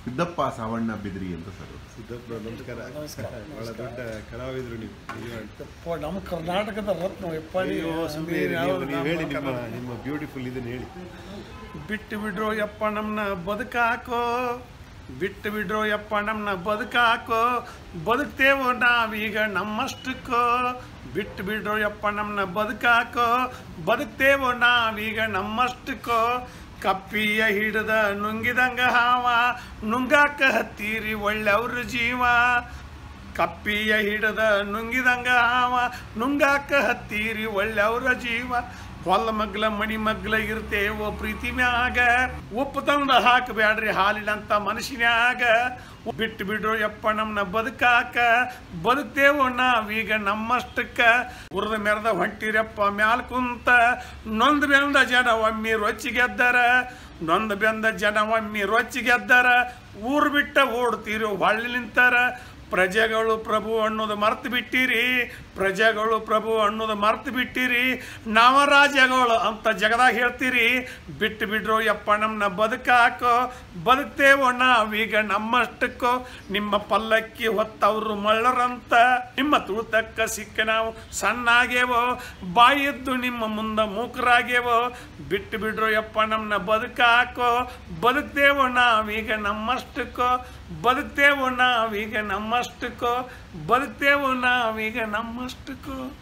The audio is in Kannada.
ಸಿದ್ದಪ್ಪ ಸಾವಣ್ಣ ಬಿದ್ರಿ ಅಂತ ಸರ್ ಸಿದ್ದಪ್ಪ ನಮಸ್ಕಾರ ನಮಸ್ಕಾರ. ಬಹಳ ದೊಡ್ಡ ಕಲಾವಿದರು ನೀವು ನಿಜವಾಗ್ಲೂ. ಯಪ್ಪ, ನಮ್ಮ ಕರ್ನಾಟಕದ ರತ್ನ ಎಪ್ಪಡಿ ಅಯ್ಯೋ, ಸುಮ್ನೆ ಇರಿ, ನೀವು ನೀವು ಹೇಳಿ ನಿಮ್ಮ ನಿಮ್ಮ ಬ್ಯೂಟಿಫುಲ್ ಇದನ್ನ ಹೇಳಿ ಬಿಟ್ಟು ಬಿಡ್ರೋ ಯಪ್ಪ ನಮ್ಮನ್ನ ಬದುಕಾಕೋ ಬಿಟ್ಟು ಬಿಡ್ರೋ ಯಪ್ಪ ನಮ್ಮನ್ನ ಬದುಕಾಕೋ ಬದುಕ್ತೇವೋ ನಾವೀಗ ನಮ್ಮಷ್ಟಕ್ಕೋ ಬಿಟ್ಟು ಬಿಡ್ರೋ ಯಪ್ಪ ನಮ್ಮನ್ನ ಬದುಕಾಕೋ ಬದುಕ್ತೇವೋ ನಾವೀಗ ನಮ್ಮಷ್ಟಕ್ಕೋ ಕಪ್ಪಿಯ ಹಿಡಿದ ನುಂಗಿದಂಗ ಹಾವ ನುಂಗಾಕ ಹತ್ತೀರಿ ಒಳ್ಳೆವ್ರ ಜೀವ ಕಪ್ಪಿಯ ಹಿಡದ ನುಂಗಿದಂಗ ಹಾವ ನುಂಗಾಕ ಹತ್ತೀರಿ ಒಳ್ಳೆವ್ರ ಜೀವ ಹೊಲ ಮಗ್ಲ ಮಣಿ ಮಗ್ಲ ಇರ್ತೇವೋ ಪ್ರೀತಿ ಮ್ಯಾಗ ಉಪ್ಪು ತಂದ ಹಾಕಬ್ಯಾಡ್ರಿ ಹಾಲಿನಂತ ಮನಸ್ಸಿನ್ಯಾಗ ಬಿಟ್ಟು ಬಿಡ್ರು ಯಪ್ಪ ನಮ್ಮನ್ನ ಬದುಕಾಕ ಬದುಕ್ತೇವೋ ನಾವೀಗ ನಮ್ಮಷ್ಟಕ್ಕ ಉರ್ದ ಮೆರೆದ ಹೊಂಟಿರಪ್ಪ ಮ್ಯಾಲ್ ಕುಂತ ನೊಂದ್ ಬೆಂದ ಜನ ಒಮ್ಮೆ ರೊಚ್ಚಿಗೆದ್ದರ ನೊಂದ್ ಬೆಂದ ಜನ ಒಮ್ಮೆ ರೊಚ್ಚಿಗೆದ್ದರ ಊರು ಬಿಟ್ಟ ಓಡ್ತೀರೋ ಹೊಳ್ಳಿ ನಿಂತಾರ ಪ್ರಜೆಗಳು ಪ್ರಭು ಅನ್ನೋದು ಮರ್ತು ಬಿಟ್ಟಿರಿ ಪ್ರಜೆಗಳು ಪ್ರಭು ಅನ್ನೋದು ಮರ್ತು ಬಿಟ್ಟಿರಿ ನಾವ ರಾಜ್ಯಗಳು ಅಂತ ಜಗದಾಗ ಹೇಳ್ತೀರಿ ಬಿಟ್ಟು ಬಿಡ್ರು ಯಪ್ಪ ನಮ್ಮನ್ನ ಬದುಕಾಕೋ ಬದುಕ್ತೇವೋ ನಾವೀಗ ನಮ್ಮಷ್ಟಕ್ಕೋ ನಿಮ್ಮ ಪಲ್ಲಕ್ಕಿ ಹೊತ್ತವರು ಮಳ್ಳರಂತ ನಿಮ್ಮ ತುಳಿತಕ್ಕ ಸಿಕ್ಕ ನಾವು ಸಣ್ಣಾಗೇವೋ ಬಾಯಿದ್ದು ನಿಮ್ಮ ಮುಂದ ಮೂಕರಾಗೇವೋ ಬಿಟ್ಟು ಬಿಡ್ರು ಯಪ್ಪ ನಮ್ಮನ್ನ ಬದುಕಾಕೋ ಬದುಕ್ತೇವೋ ನಾವೀಗ ನಮ್ಮಷ್ಟಕ್ಕೋ ಬದುಕ್ತೇವೋ ನಾವೀಗ ನಮ್ಮಷ್ಟಕ್ಕೋ ಬದುಕ್ತೇವೋ ನಾವೀಗ ನಮ್ಮಷ್ಟಕ್ಕೋ